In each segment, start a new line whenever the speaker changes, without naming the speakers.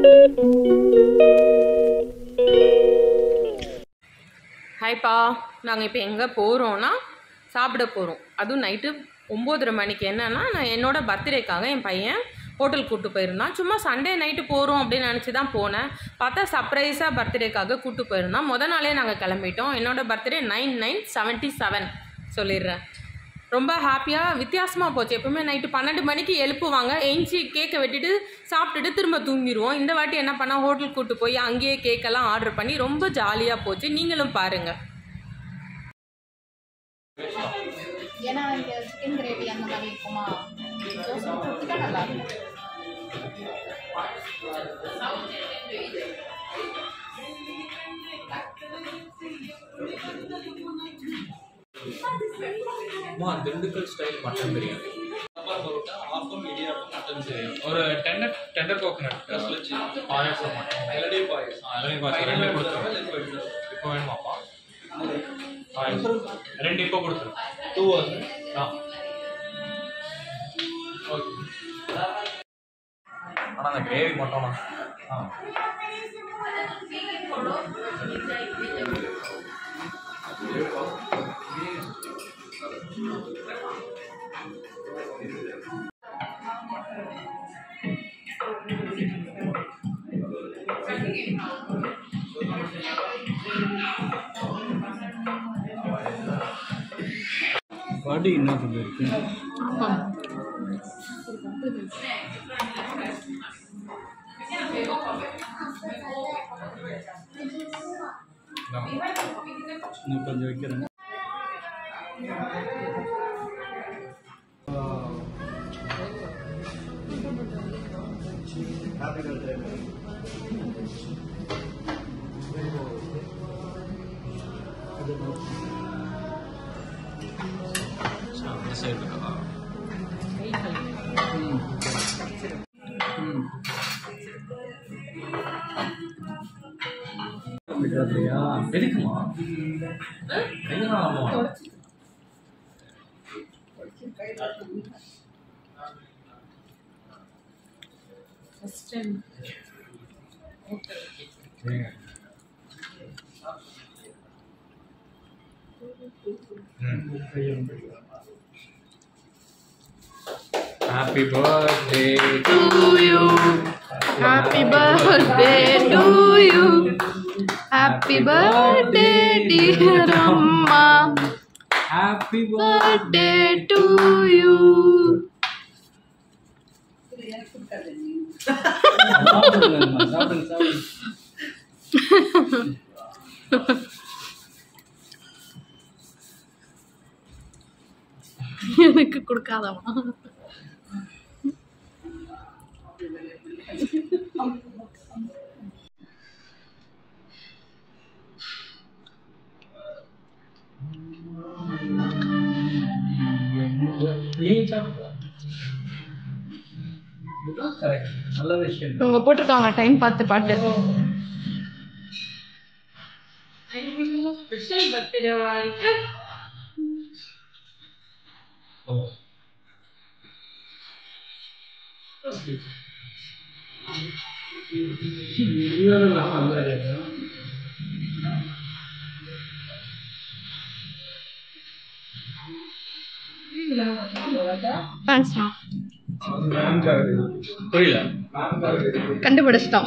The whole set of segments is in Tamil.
ஹாய்ப்பா நாங்கள் இப்போ எங்கே போகிறோன்னா சாப்பிட போகிறோம் அதுவும் நைட்டு ஒம்போதரை மணிக்கு என்னன்னா நான் என்னோட பர்த்டேக்காக என் பையன் ஹோட்டல் கூட்டு போயிருந்தான் சும்மா சண்டே நைட்டு போகிறோம் அப்படின்னு நினச்சி தான் போனேன் பார்த்தா சர்ப்ரைஸாக பர்த்டேக்காக கூட்டு போயிருந்தான் முத நாளே நாங்கள் கிளம்பிட்டோம் என்னோட birthday nine nine seventy seven சொல்லிடுறேன் ரொம்ப ஹாப்பியாக வித்தியாசமாக போச்சு எப்பவுமே நைட்டு பன்னெண்டு மணிக்கு எழுப்புவாங்க எஞ்சி கேக்கை வெட்டிட்டு சாப்பிட்டுட்டு திரும்ப தூங்கிடுவோம் இந்த வாட்டி என்ன பண்ணால் ஹோட்டல் கூட்டு போய் அங்கேயே கேக்கெல்லாம் ஆர்டர் பண்ணி ரொம்ப ஜாலியாக போச்சு நீங்களும் பாருங்கள்
ஏன்னா இங்கே சிக்கன் கிரேவி அந்த மாதிரி இருக்குமா தோசை கொடுத்துட்டா நல்லா இருக்கும்
அம்மா Dindigul style mutton biryani sambar parotta appam idiyappam mutton biryani ஒரு டெண்டர் டெண்டர் கோகனட் பாயாசம் மட்டும் இளநீ பாயாசம் இளநீ பாயாசம் ரெண்டு கொடுத்துருங்க இப்போ வேணுமாப்பா பாயாசம் ரெண்டு இப்போ கொடுத்துருங்க டூ வந்து ஆ ஓகே ஆனால் அந்த கிரேவி மட்டும் ஆ
வடி என்ன சொல்லியிருக்கு நான் கொஞ்சம் வைக்கிறேன்
அந்த சைடு இருக்கா
விடுறதுலையா
எதுக்குமா கையெல்லாம் ஆமா happy birthday
to you. Happy birthday to you. Happy birthday, dear Amma.
Happy
Birthday to you.
சாப்பிடுங்க சாப்பிடுங்க சாப்பிடுங்க
எனக்கு கொடுக்காதவா
கரெக்ட் நல்ல விஷயம்
இவங்க போட்டிருக்காங்க டைம் பார்த்து பாட்டு ஸ்பெஷல் பர்த்டே தேங்க்ஸ்மா
புரியல
கண்டுபிடிச்சிட்டோம்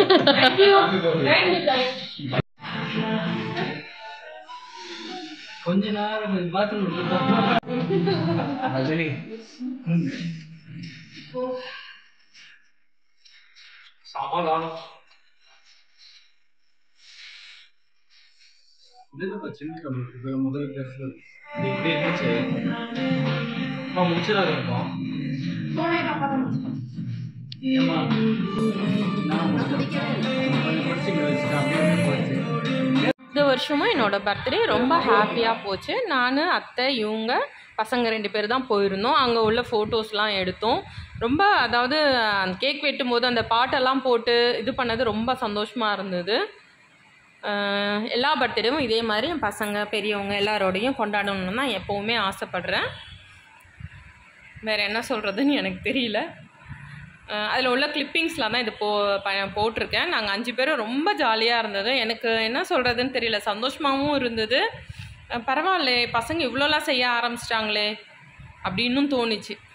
கொஞ்ச நேரம் பாத்ரூம் ரஜினி
சமாதானம்
இதுல சின்ன கம்ப்யூட்டர் முதல் பேசுறது இது இப்படி இருந்துச்சு நம்ம முடிச்சதாக இருக்கும் ஏம்மா? நான் முடிச்சிட்டேன். கொஞ்சம் படிச்சு இங்க வச்சுட்டேன். அப்படியே போச்சு.
இந்த வருஷமும் என்னோட பர்த்டே ரொம்ப ஹாப்பியாக போச்சு நான் அத்தை இவங்க பசங்க ரெண்டு பேர் தான் போயிருந்தோம் அங்கே உள்ள ஃபோட்டோஸ்லாம் எடுத்தோம் ரொம்ப அதாவது அந்த கேக் வெட்டும் போது அந்த பாட்டெல்லாம் போட்டு இது பண்ணது ரொம்ப சந்தோஷமாக இருந்தது அஹ் எல்லா பர்த்டேவும் இதே மாதிரி என் பசங்க பெரியவங்க எல்லாரோடையும் கொண்டாடணும்னு தான் எப்போவுமே ஆசைப்பட்றேன் வேறு என்ன சொல்கிறதுன்னு எனக்கு தெரியல அதில் உள்ள கிளிப்பிங்ஸில் தான் இது போ ப- போட்டிருக்கேன் நாங்கள் அஞ்சு பேரும் ரொம்ப ஜாலியாக இருந்தது எனக்கு என்ன சொல்கிறதுன்னு தெரியல சந்தோஷமாகவும் இருந்தது அஹ் பரவாயில்லே பசங்க இவ்வளோலாம் செய்ய ஆரம்பிச்சிட்டாங்களே அப்படின்னும் தோணுச்சு